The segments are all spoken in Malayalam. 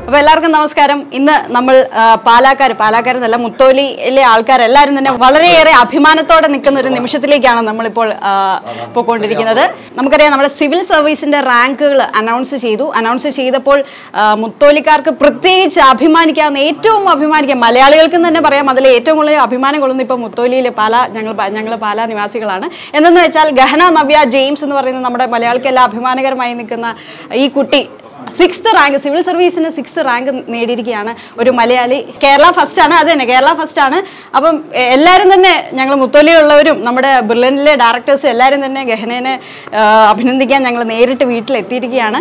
അപ്പോൾ എല്ലാവർക്കും നമസ്കാരം ഇന്ന് നമ്മൾ പാലാക്കാർ പാലാക്കാർ എന്നല്ല മുത്തോലിയിലെ ആൾക്കാരെല്ലാവരും തന്നെ വളരെയേറെ അഭിമാനത്തോടെ നിൽക്കുന്ന ഒരു നിമിഷത്തിലേക്കാണ് നമ്മളിപ്പോൾ ആ, പോയിക്കൊണ്ടിരിക്കുന്നത് നമുക്കറിയാം നമ്മുടെ സിവിൽ സർവീസിന്റെ റാങ്കുകൾ അനൗൺസ് ചെയ്തു അനൗൺസ് ചെയ്തപ്പോൾ ആ, മുത്തോലിക്കാർക്ക് പ്രത്യേകിച്ച് അഭിമാനിക്കാവുന്ന ഏറ്റവും അഭിമാനിക്കാം മലയാളികൾക്കും തന്നെ പറയാം അതിൽ ഏറ്റവും കൂടുതൽ അഭിമാനം കൊള്ളുന്ന ഇപ്പോൾ മുത്തോലിയിലെ പാല ഞങ്ങൾ ഞങ്ങൾ പാലാ നിവാസികളാണ് എന്തെന്ന് വെച്ചാൽ ഗഹന നവ്യ ജെയിംസ് എന്ന് പറയുന്ന നമ്മുടെ മലയാളിക്കെല്ലാം അഭിമാനകരമായി നിൽക്കുന്ന ഈ കുട്ടി സിക്സ്ത് റാങ്ക് സിവിൽ സർവീസിന് സിക്സ് റാങ്ക് നേടിയിരിക്കുകയാണ് ഒരു മലയാളി കേരള ഫസ്റ്റ് ആണ് അത് തന്നെ കേരള ഫസ്റ്റ് ആണ് അപ്പം എ- എല്ലാവരും തന്നെ ഞങ്ങൾ മുത്തോലിയുള്ളവരും നമ്മുടെ ബിർലനിലെ ഡയറക്ടേഴ്സും എല്ലാവരും തന്നെ ഗഹനേനെ ആ, അഭിനന്ദിക്കാൻ ഞങ്ങൾ നേരിട്ട് വീട്ടിലെത്തിയിരിക്കുകയാണ്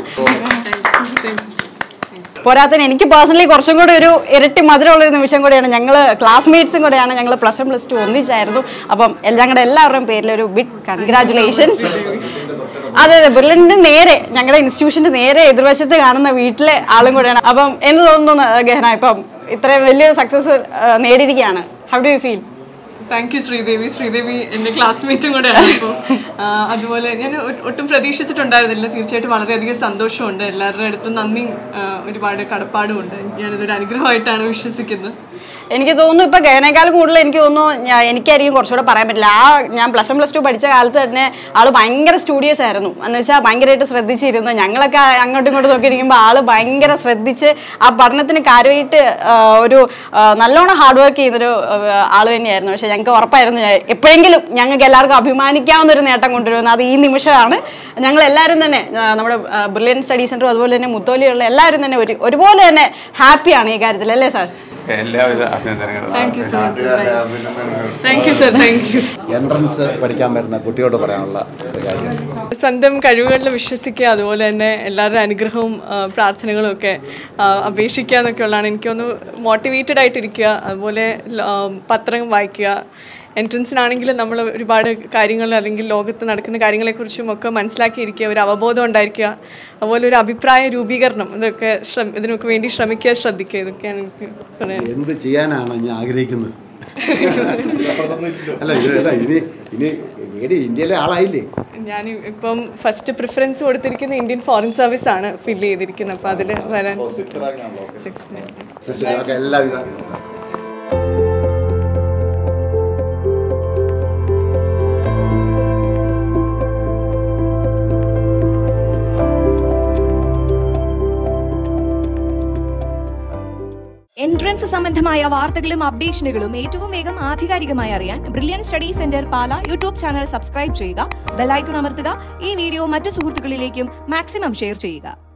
പോരാത്തതിന് എനിക്ക് പേഴ്സണലി കുറച്ചും കൂടി ഒരു ഇരട്ടി മധുരമുള്ള ഒരു നിമിഷം കൂടിയാണ് ഞങ്ങൾ ക്ലാസ്മേറ്റ്സും കൂടെയാണ് ഞങ്ങൾ പ്ലസ് വൺ പ്ലസ് ടു ഒന്നിച്ചായിരുന്നു അപ്പം എല്ലാം ഞങ്ങളുടെ എല്ലാവരുടെയും പേരിൽ ഒരു ബിഗ് കൺഗ്രാറ്റുലേഷൻസ് അതെ അതെ ബിർലിന്റെ നേരെ ഞങ്ങളുടെ ഇൻസ്റ്റിറ്റ്യൂഷന്റെ നേരെ എതിർവശത്ത് കാണുന്ന വീട്ടിലെ ആളും കൂടെയാണ് അപ്പം എന്ത് തോന്നുന്നു ഗഹന ഇപ്പം ഇത്രയും വലിയൊരു സക്സസ് നേടിയിരിക്കുകയാണ് how do you feel thank you Sridevi Sridevi എൻ്റെ ക്ലാസ്മേറ്റും കൂടെയാണ് ഇപ്പോൾ അതുപോലെ ഞാൻ ഒ- ഒട്ടും പ്രതീക്ഷിച്ചിട്ടുണ്ടായിരുന്നില്ല തീർച്ചയായിട്ടും വളരെയധികം സന്തോഷമുണ്ട് എല്ലാവരുടെ അടുത്തും നന്ദി ആ, ഒരുപാട് കടപ്പാടുമുണ്ട് ഞാനിതൊരു അനുഗ്രഹമായിട്ടാണ് വിശ്വസിക്കുന്നത് എനിക്ക് തോന്നുന്നു ഇപ്പൊ ഗഹനേക്കാൾ കൂടുതൽ എനിക്ക് തോന്നുന്നു ഞാ- എനിക്കായിരിക്കും കുറച്ചുകൂടെ പറയാൻ പറ്റില്ല ആ ഞാൻ പ്ലസ് വൺ പ്ലസ് ടു പഠിച്ച കാലത്ത് തന്നെ ആള് ഭയങ്കര സ്റ്റുഡിയോസ് ആയിരുന്നു എന്ന് വെച്ചാൽ ഭയങ്കരമായിട്ട് ശ്രദ്ധിച്ചിരുന്നു ഞങ്ങളൊക്കെ അങ്ങോട്ടും ഇങ്ങോട്ടും നോക്കിയിരിക്കുമ്പോൾ ആള് ഭയങ്കര ശ്രദ്ധിച്ച് ആ പഠനത്തിന് കാര്യമായിട്ട് ആ, ഒരു ആ, നല്ലോണം ഹാർഡ് വർക്ക് ചെയ്തൊരു ആ, ആള് തന്നെയായിരുന്നു പക്ഷെ ഞങ്ങൾക്ക് ഉറപ്പായിരുന്നു ഞാൻ- എപ്പോഴെങ്കിലും ഞങ്ങൾക്ക് എല്ലാവർക്കും അഭിമാനിക്കാവുന്ന ഒരു നേട്ടം കൊണ്ടുവരുന്നത് അത് ഈ നിമിഷമാണ് ഞങ്ങൾ എല്ലാവരും തന്നെ ആ, നമ്മുടെ ബ്രില്യൻ സ്റ്റഡി സെന്ററും അതുപോലെ തന്നെ മുത്തോലിയുള്ള എല്ലാവരും തന്നെ ഒരു ഒരുപോലെ തന്നെ ഹാപ്പിയാണ് ഈ കാര്യത്തിൽ അല്ലേ സാർ എല്ലാവിധ അഭിനന്ദനങ്ങളും thank you so much thank you sir thank you entrance പഠിക്കാൻ വരുന്ന കുട്ടിയോട് പറയാനുള്ള ഒരു കാര്യം സ്വന്തം കഴിവുകളിൽ വിശ്വസിക്കുക അതുപോലെ തന്നെ എല്ലാവരുടെ അനുഗ്രഹവും ആ, പ്രാർത്ഥനകളും ഒക്കെ ആ, അപേക്ഷിക്കുക എന്നൊക്കെയുള്ളതാണ് എനിക്കൊന്ന് മോട്ടിവേറ്റഡ് ആയിട്ടിരിക്കുക അതുപോലെ ല- ആ, പത്രം വായിക്കുക എൻട്രൻസിനാണെങ്കിലും നമ്മൾ ഒരുപാട് കാര്യങ്ങൾ അല്ലെങ്കിൽ ലോകത്ത് നടക്കുന്ന കാര്യങ്ങളെക്കുറിച്ചും ഒക്കെ മനസ്സിലാക്കിയിരിക്കുക ഒരു അവബോധം ഉണ്ടായിരിക്കുക അതുപോലെ ഒരു അഭിപ്രായ രൂപീകരണം ഇതൊക്കെ ശ്രമ ഇതിനൊക്കെ വേണ്ടി ശ്രമിക്കുക ശ്രദ്ധിക്കുക ഇതൊക്കെയാണ് എനിക്ക് പറയാൻ എന്ത് ചെയ്യാനാണ് ഞാൻ ആഗ്രഹിക്കുന്നത് അല്ല ഇത് അല്ല ഇനി ഇനി നേടി ഇന്ത്യയിലെ ആളായില്ലേ ഞാൻ ഇപ്പം ഫസ്റ്റ് പ്രിഫറൻസ് കൊടുത്തിരിക്കുന്ന ഇന്ത്യൻ ഫോറിൻ സർവീസ് ആണ് ഫില്ല് ചെയ്തിരിക്കുന്നത് അപ്പോൾ അതിൽ വരാൻ സിക്സ് ഓക്കെ എല്ലാവിധ എൻട്രൻസ് സംബന്ധമായ വാർത്തകളും അപ്ഡേഷനുകളും ഏറ്റവും വേഗം ആധികാരികമായി അറിയാൻ brilliant study centre Pala YouTube channel subscribe ചെയ്യുക ബെലൈക്കൺ അമർത്തുക ഈ വീഡിയോ മറ്റു സുഹൃത്തുക്കളിലേക്കും മാക്സിമം ഷെയർ ചെയ്യുക